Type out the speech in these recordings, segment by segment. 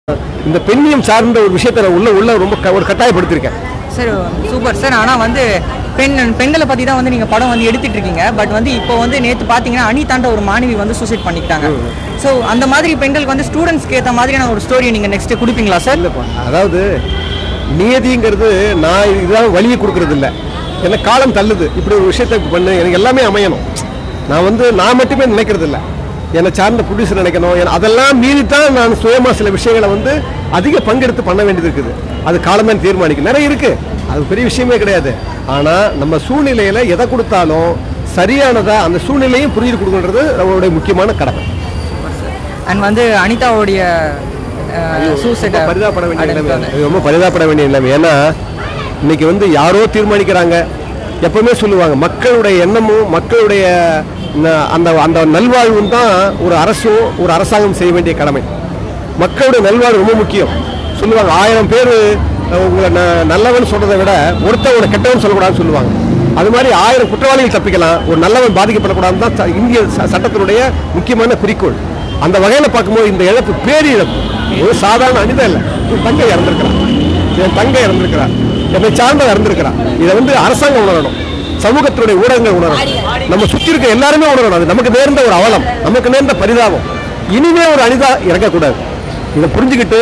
இந்த பெண்ணியம் சார்ந்த ஒரு விஷயத்தை நான் உள்ள உள்ள ரொம்ப க- ஒரு கட்டாயப்படுத்திருக்கேன் சார் சூப்பர் சார் ஆனால் வந்து பெண் பெண்களை பற்றி தான் வந்து நீங்கள் படம் வந்து எடுத்துட்டு இருக்கீங்க பட் வந்து இப்போ வந்து நேற்று பார்த்தீங்கன்னா அனிதாண்ட ஒரு மாணவி வந்து சூசைட் பண்ணிக்கிட்டாங்க ஸோ அந்த மாதிரி பெண்களுக்கு வந்து ஸ்டூடெண்ட்ஸ்க்கு ஏற்ற மாதிரியான ஒரு ஸ்டோரியை நீங்கள் நெக்ஸ்ட் கொடுப்பீங்களா சார் இல்லைப்பா அதாவது நியதிங்கிறது நான் இதுதான் வழியை கொடுக்கறது இல்லை என்ன காலம் தள்ளுது இப்படி ஒரு விஷயத்தை பண்ணு எனக்கு எல்லாமே அமையணும் நான் வந்து நான் மட்டுமே நினைக்கிறது இல்லை என்னை சார்ந்த ப்ரொடியூசர் நினைக்கணும் என- அதெல்லாம் மீறி தான் நான் சுயமா சில விஷயங்களை வந்து அதிக பங்கெடுத்து பண்ண வேண்டியது இருக்குது அது காலம் தான் தீர்மானிக்கும் நிறைய இருக்கு அது பெரிய விஷயமே கிடையாது ஆனால் நம்ம சூழ்நிலையில எதை கொடுத்தாலும் சரியானதா அந்த சூழ்நிலையும் புரிஞ்சு கொடுக்கணுன்றது நம்மளுடைய முக்கியமான கடமை அண்ட் வந்து அனிதாவுடைய சூசைட் ரொம்ப பரிதாபப்பட வேண்டிய நிலைமை இது ரொம்ப பரிதாபப்பட வேண்டிய நிலைமை ஏன்னா இன்னைக்கு வந்து யாரோ தீர்மானிக்கிறாங்க எப்பவுமே சொல்லுவாங்க மக்களுடைய எண்ணமும் மக்களுடைய ந- அந்த அந்த நல்வாழ்வும் தான் ஒரு அரசும் ஒரு அரசாங்கம் செய்ய வேண்டிய கடமை மக்களுடைய நல்வாழ்வு ரொம்ப முக்கியம் சொல்லுவாங்க ஆயிரம் பேர் உங்களை ந- நல்லவன் சொல்றதை விட ஒருத்தன் உங்களை கெட்டவன் சொல்லக்கூடாதுன்னு சொல்லுவாங்க அது மாதிரி ஆயிரம் குற்றவாளிகள் தப்பிக்கலாம் ஒரு நல்லவன் பாதிக்கப்படக்கூடாதுன்னு தான் ச- இந்திய ச- சட்டத்தினுடைய முக்கியமான குறிக்கோள் அந்த வகையில் பார்க்கும்போது இந்த இழப்பு பேரிழப்பு ஒரு சாதாரண அனிதா இல்லை என் தங்கை இறந்திருக்கிறான் என் தங்கை இறந்திருக்கிறார் என்னை சார்ந்த இறந்திருக்கிறான் இதை வந்து அரசாங்கம் உணரணும் சமூகத்தினுடைய ஊடகங்கள் உணரணும் நம்ம சுற்றி இருக்க எல்லாருமே உணரணும் அது நமக்கு நேர்ந்த ஒரு அவலம் நமக்கு நேர்ந்த பரிதாபம் இனிமே ஒரு அனிதா இறக்கக்கூடாது இதை புரிஞ்சுக்கிட்டு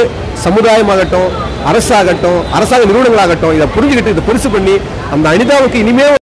சமுதாயமாகட்டும் அரசாகட்டும் அரசாங்க நிறுவனங்களாகட்டும் இதை புரிஞ்சுக்கிட்டு இதை பெருசு பண்ணி அந்த அனிதாவுக்கு இனிமே